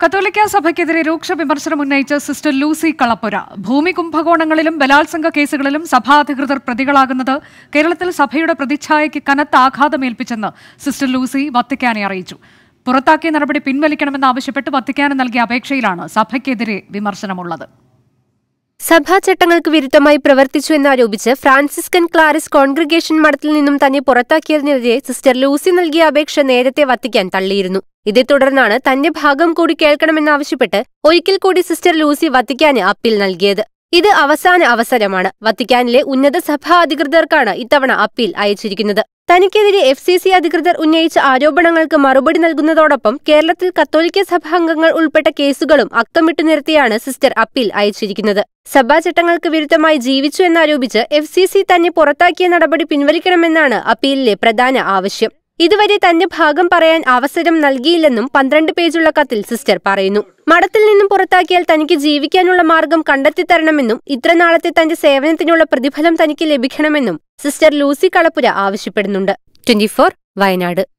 കത്തോലിക്ക സഭയ്ക്കെതിരെ രൂക്ഷ വിമർശനം ഉന്നയിച്ച സിസ്റ്റർ ലൂസി കളപ്പുര ഭൂമി കുംഭകോണങ്ങളിലും ബലാത്സംഗ കേസുകളിലും സഭാധികൃതർ പ്രതികളാകുന്നത് കേരളത്തിൽ സഭയുടെ പ്രതിച്ഛായയ്ക്ക് കനത്ത ആഘാതമേൽപ്പിച്ചെന്ന് സിസ്റ്റർ ലൂസി വത്തിക്കാനെ അറിയിച്ചു പുറത്താക്കിയ നടപടി പിൻവലിക്കണമെന്നാവശ്യപ്പെട്ട് വത്തിക്കാന് നൽകിയ അപേക്ഷയിലാണ് സഭയ്ക്കെതിരെ വിമർശനമുള്ളത് സഭാചട്ടങ്ങൾക്ക് വിരുദ്ധമായി പ്രവർത്തിച്ചു എന്നാരോപിച്ച് ഫ്രാൻസിസ്കൻ ക്ലാരിസ് കോൺഗ്രിഗേഷൻ മഠത്തിൽ നിന്നും തന്നെ പുറത്താക്കിയതിനെതിരെ സിസ്റ്റർ ലൂസി നൽകിയ അപേക്ഷ നേരത്തെ വത്തിക്കാൻ തള്ളിയിരുന്നു ഇതേ തുടർന്നാണ് തന്റെ ഭാഗം കൂടി കേൾക്കണമെന്നാവശ്യപ്പെട്ട് ഒരിക്കൽ കൂടി സിസ്റ്റർ ലൂസി വത്തിക്കാന് അപ്പീൽ നൽകിയത് ഇത് അവസാന അവസരമാണ് വത്തിക്കാനിലെ ഉന്നത സഭാ അധികൃതർക്കാണ് ഇത്തവണ അപ്പീൽ അയച്ചിരിക്കുന്നത് തനിക്കെതിരെ എഫ് സി സി അധികൃതർ ഉന്നയിച്ച ആരോപണങ്ങൾക്ക് മറുപടി നൽകുന്നതോടൊപ്പം കേരളത്തിൽ കത്തോലിക്ക സഭാംഗങ്ങൾ ഉൾപ്പെട്ട കേസുകളും അക്കമിട്ടു നിരത്തിയാണ് സിസ്റ്റർ അപ്പീൽ അയച്ചിരിക്കുന്നത് സഭാചട്ടങ്ങൾക്ക് വിരുദ്ധമായി ജീവിച്ചു എന്നാരോപിച്ച് എഫ് സി സി തന്നെ പുറത്താക്കിയ നടപടി പിൻവലിക്കണമെന്നാണ് അപ്പീലിലെ പ്രധാന ആവശ്യം ഇതുവരെ തന്റെ ഭാഗം പറയാൻ അവസരം നൽകിയില്ലെന്നും പന്ത്രണ്ട് പേജുള്ള കത്തിൽ സിസ്റ്റർ പറയുന്നു മഠത്തിൽ നിന്നും പുറത്താക്കിയാൽ തനിക്ക് ജീവിക്കാനുള്ള മാർഗം കണ്ടെത്തിത്തരണമെന്നും ഇത്രനാളത്തെ തന്റെ സേവനത്തിനുള്ള പ്രതിഫലം തനിക്ക് ലഭിക്കണമെന്നും സിസ്റ്റർ ലൂസി കളപ്പുര ആവശ്യപ്പെടുന്നുണ്ട് ട്വന്റി വയനാട്